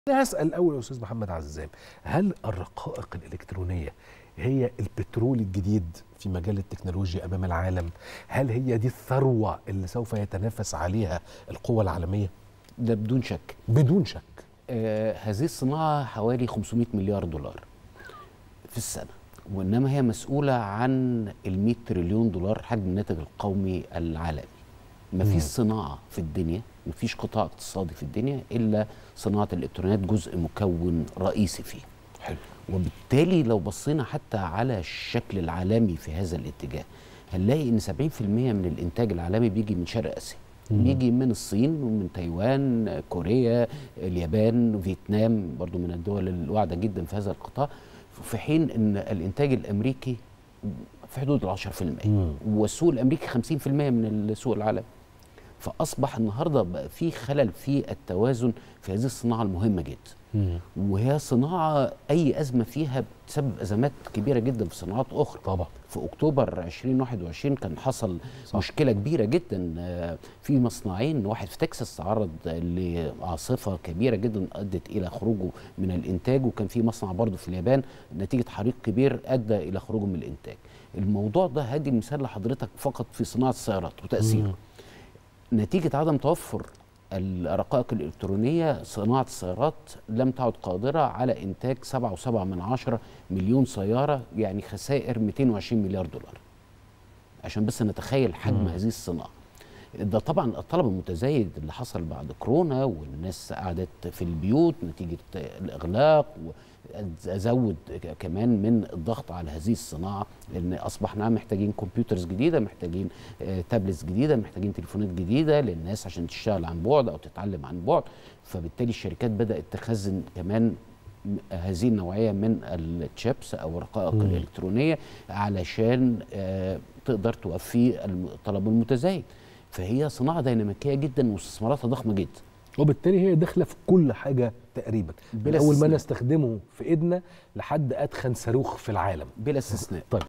أنا هسأل الأول يا أستاذ محمد عزام هل الرقائق الإلكترونية هي البترول الجديد في مجال التكنولوجيا أمام العالم؟ هل هي دي الثروة اللي سوف يتنافس عليها القوى العالمية؟ ده بدون شك بدون شك آه هذه الصناعة حوالي 500 مليار دولار في السنة وإنما هي مسؤولة عن ال 100 تريليون دولار حجم الناتج القومي العالمي ما فيش صناعة في الدنيا ما فيش قطاع اقتصادي في الدنيا إلا صناعة الإلكترونيات جزء مكون رئيسي فيه حلو وبالتالي لو بصينا حتى على الشكل العالمي في هذا الاتجاه هنلاقي ان 70% من الانتاج العالمي بيجي من شرق اسيا بيجي من الصين ومن تايوان كوريا اليابان فيتنام برضو من الدول الواعده جدا في هذا القطاع في حين ان الانتاج الامريكي في حدود ال 10% والسوق الامريكي 50% من السوق العالمي فاصبح النهارده بقى في خلل في التوازن في هذه الصناعه المهمه جدا وهي صناعه اي ازمه فيها بتسبب ازمات كبيره جدا في صناعات اخرى طبعا في اكتوبر 2021 كان حصل صح. مشكله كبيره جدا في مصنعين واحد في تكساس تعرض لعاصفه كبيره جدا ادت الى خروجه من الانتاج وكان في مصنع برضه في اليابان نتيجه حريق كبير ادى الى خروجه من الانتاج الموضوع ده هدي مثال لحضرتك فقط في صناعه السيارات وتاثيره نتيجه عدم توفر الرقائق الإلكترونية صناعة السيارات لم تعد قادرة على إنتاج 7.7 من عشرة مليون سيارة يعني خسائر 220 مليار دولار عشان بس نتخيل حجم مم. هذه الصناعة ده طبعا الطلب المتزايد اللي حصل بعد كورونا والناس قعدت في البيوت نتيجة الإغلاق ازود كمان من الضغط على هذه الصناعه لان اصبحنا محتاجين كمبيوترز جديده محتاجين تابلتس جديده محتاجين تليفونات جديده للناس عشان تشتغل عن بعد او تتعلم عن بعد فبالتالي الشركات بدات تخزن كمان هذه النوعيه من التشيبس او الرقائق م. الالكترونيه علشان تقدر توفي الطلب المتزايد فهي صناعه ديناميكيه جدا واستثماراتها ضخمه جدا وبالتالي هي داخله في كل حاجه تقريبا من اول ما نستخدمه في ايدنا لحد ادخن صاروخ في العالم بلا استثناء طيب